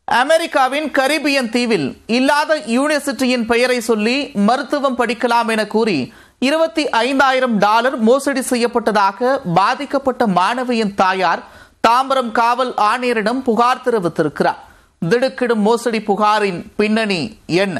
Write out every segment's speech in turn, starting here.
அமெரிக்காவின் கரிபியன் தீவில் இல்லாத யூனிவர்சிட்டியின் பெயரை சொல்லி மருத்துவம் படிக்கலாம் என கூறி இருபத்தி ஐந்தாயிரம் டாலர் மோசடி செய்யப்பட்டதாக பாதிக்கப்பட்ட மாணவியின் தாயார் தாம்பரம் காவல் ஆணையரிடம் புகார் தெரிவித்திருக்கிறார் திடுக்கிடும் மோசடி புகாரின் பின்னணி என்ன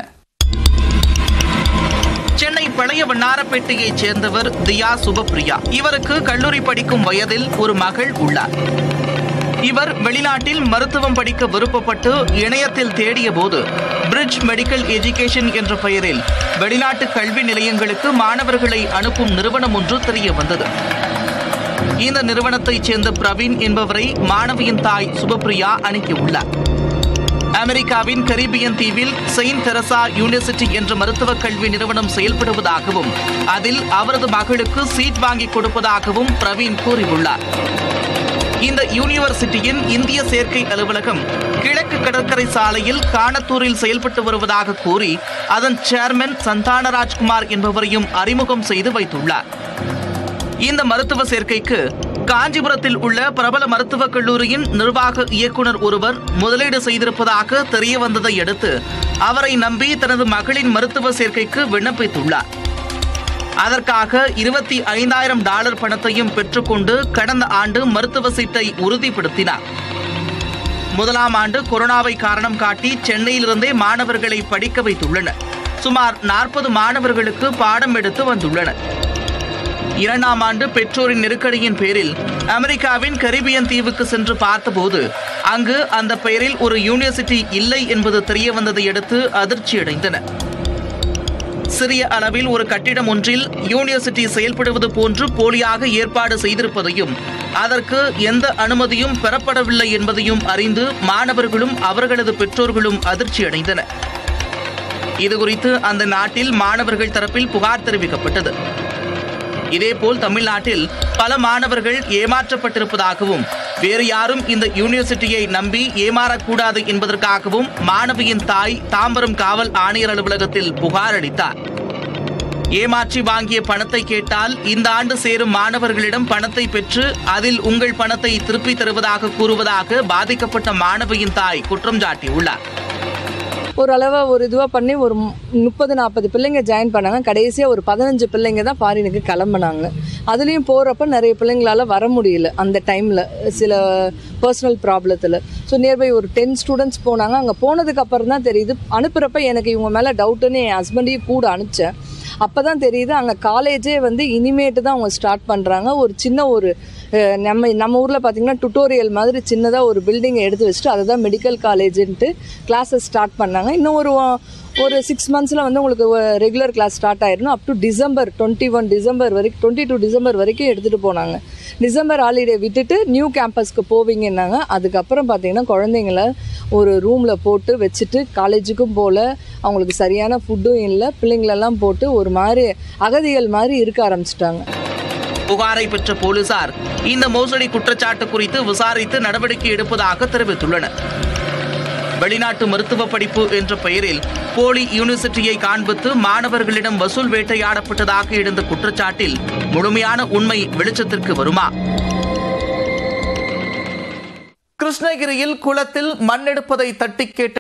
சென்னை பழைய வண்ணாரப்பேட்டையைச் சேர்ந்தவர் தியா சுபப்பிரியா இவருக்கு கல்லூரி படிக்கும் வயதில் ஒரு மகள் உள்ளார் இவர் வெளிநாட்டில் மருத்துவம் படிக்க விருப்பப்பட்டு இணையத்தில் தேடிய போது பிரிட்ஜ் மெடிக்கல் எஜுகேஷன் என்ற பெயரில் வெளிநாட்டு கல்வி நிலையங்களுக்கு மாணவர்களை அனுப்பும் நிறுவனம் ஒன்று தெரிய வந்தது இந்த நிறுவனத்தைச் சேர்ந்த பிரவீன் என்பவரை மாணவியின் தாய் சுபப்பிரியா அணுகியுள்ளார் அமெரிக்காவின் கரீபியன் தீவில் செயின்ட் தெரசா யூனிவர்சிட்டி என்ற மருத்துவக் கல்வி நிறுவனம் செயல்படுவதாகவும் அதில் அவரது மகளுக்கு சீட் வாங்கி கொடுப்பதாகவும் பிரவீன் கூறியுள்ளார் இந்த யூனிவர்சிட்டியின் இந்திய சேர்க்கை அலுவலகம் கிழக்கு கடற்கரை சாலையில் காணத்தூரில் செயல்பட்டு வருவதாக கூறி அதன் சேர்மன் சந்தானராஜ்குமார் என்பவரையும் அறிமுகம் செய்து வைத்துள்ளார் இந்த மருத்துவ சேர்க்கைக்கு காஞ்சிபுரத்தில் உள்ள பிரபல மருத்துவக் கல்லூரியின் நிர்வாக இயக்குனர் ஒருவர் முதலீடு செய்திருப்பதாக தெரிய வந்ததை அடுத்து அவரை நம்பி தனது மகளின் மருத்துவ சேர்க்கைக்கு விண்ணப்பித்துள்ளார் அதற்காக இருபத்தி ஐந்தாயிரம் டாலர் பணத்தையும் பெற்றுக்கொண்டு கடந்த ஆண்டு மருத்துவ சீட்டை உறுதிப்படுத்தினார் முதலாம் ஆண்டு கொரோனாவை காரணம் காட்டி சென்னையிலிருந்தே மாணவர்களை படிக்க வைத்துள்ளனர் சுமார் நாற்பது மாணவர்களுக்கு பாடம் எடுத்து வந்துள்ளனர் இரண்டாம் ஆண்டு பெற்றோரின் நெருக்கடியின் பேரில் அமெரிக்காவின் கரிபியன் தீவுக்கு சென்று பார்த்தபோது அங்கு அந்த பெயரில் ஒரு யூனிவர்சிட்டி இல்லை என்பது தெரிய வந்ததை அடுத்து அதிர்ச்சியடைந்தனர் சிறிய அளவில் ஒரு கட்டிடம் ஒன்றில் யூனிவர்சிட்டி செயல்படுவது போன்று போலியாக ஏற்பாடு செய்திருப்பதையும் அதற்கு எந்த அனுமதியும் பெறப்படவில்லை என்பதையும் அறிந்து மாணவர்களும் அவர்களது பெற்றோர்களும் அதிர்ச்சியடைந்தனர் இதுகுறித்து அந்த நாட்டில் மாணவர்கள் தரப்பில் புகார் தெரிவிக்கப்பட்டது இதேபோல் தமிழ்நாட்டில் பல மாணவர்கள் ஏமாற்றப்பட்டிருப்பதாகவும் வேறு யாரும் இந்த யூனிவர்சிட்டியை நம்பி ஏமாறக்கூடாது என்பதற்காகவும் மாணவியின் தாய் தாம்பரம் காவல் ஆணையர் அலுவலகத்தில் புகார் அளித்தார் ஏமாற்றி வாங்கிய பணத்தை கேட்டால் இந்த ஆண்டு சேரும் மாணவர்களிடம் பணத்தை பெற்று அதில் உங்கள் பணத்தை திருப்பி தருவதாக கூறுவதாக பாதிக்கப்பட்ட மாணவியின் தாய் குற்றம் சாட்டியுள்ளார் ஒரு அளவை ஒரு இதுவாக பண்ணி ஒரு முப்பது நாற்பது பிள்ளைங்க ஜாயின் பண்ணாங்க கடைசியாக ஒரு பதினஞ்சு பிள்ளைங்க தான் ஃபாரினுக்கு கிளம்புனாங்க அதுலேயும் போகிறப்ப நிறைய பிள்ளைங்களால வர முடியல அந்த டைமில் சில பர்சனல் ப்ராப்ளத்தில் ஸோ நியர்பை ஒரு டென் ஸ்டூடெண்ட்ஸ் போனாங்க அங்கே போனதுக்கு அப்புறம் தான் தெரியுது அனுப்புகிறப்ப எனக்கு இவங்க மேலே டவுட்டுன்னு என் ஹஸ்பண்டையும் கூட அனுப்பிச்சேன் அப்போ தான் தெரியுது அங்கே காலேஜே வந்து இனிமேட்டு தான் அவங்க ஸ்டார்ட் பண்ணுறாங்க ஒரு சின்ன ஒரு அஹ், நம்ம நம்ம ஊரில் பார்த்தீங்கன்னா டுட்டோரியல் மாதிரி சின்னதாக ஒரு பில்டிங்கை எடுத்து வச்சுட்டு அதை தான் மெடிக்கல் காலேஜுன்ட்டு கிளாஸஸ் ஸ்டார்ட் பண்ணாங்க இன்னும் ஒரு ஒரு சிக்ஸ் மந்த்ஸில் வந்து உங்களுக்கு ரெகுலர் கிளாஸ் ஸ்டார்ட் ஆயிடணும் up to December twenty one December வரைக்கும் டுவெண்ட்டி டூ டிசம்பர் வரைக்கும் எடுத்துகிட்டு போனாங்க டிசம்பர் ஹாலிடே விட்டுட்டு நியூ கேம்பஸ்க்கு போவீங்கன்னாங்க அதுக்கப்புறம் பார்த்தீங்கன்னா குழந்தைங்கள ஒரு ரூமில் போட்டு வச்சுட்டு காலேஜுக்கும் போகல அவங்களுக்கு சரியான ஃபுட்டும் இல்லை பிள்ளைங்களெல்லாம் போட்டு ஒரு மாதிரி அகதிகள் மாதிரி இருக்க ஆரம்பிச்சிட்டாங்க புகாரை பெற்ற போலீசார் இந்த மோசடி குற்றச்சாட்டு குறித்து விசாரித்து நடவடிக்கை எடுப்பதாக தெரிவித்துள்ளனர் வெளிநாட்டு மருத்துவ படிப்பு என்ற பெயரில் போலி யூனிவர்சிட்டியை காண்பித்து மாணவர்களிடம் வசூல் வேட்டையாடப்பட்டதாக எழுந்த குற்றச்சாட்டில் முழுமையான உண்மை வெளிச்சத்திற்கு வருமா கிருஷ்ணகிரியில் குளத்தில் மண்ணெடுப்பதை தட்டி கேட்டு